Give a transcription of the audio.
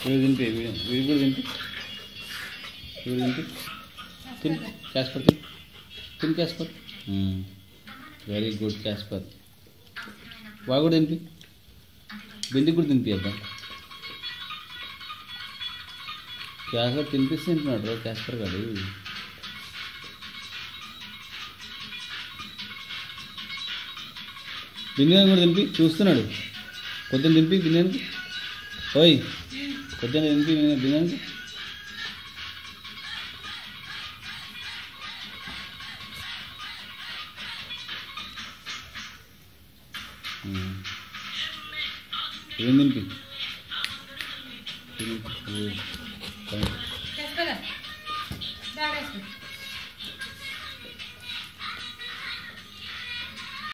వీడు తింపి వీడు వీడు కూడా తింపి వీడు తింపి తిని క్యాస్పర్ తిని తిని క్యాస్పర్ వెరీ గుడ్ క్యాస్పర్ వా కూడా తినిపి బిందికి కూడా తినిపి అబ్బా క్యాస్పర్ తినిపిస్తే తింటున్నాడు రా క్యాస్పర్ కాదు బిందెని కూడా తినిపి చూస్తున్నాడు పొద్దున్న తినిపి బిందెనికి ఓయ్ పొద్దున్న తినిపి బిందెనికి ఉమ్. ఏం తినిపి తినిపి. ఓ, థాంక్స్. చేసుకోలే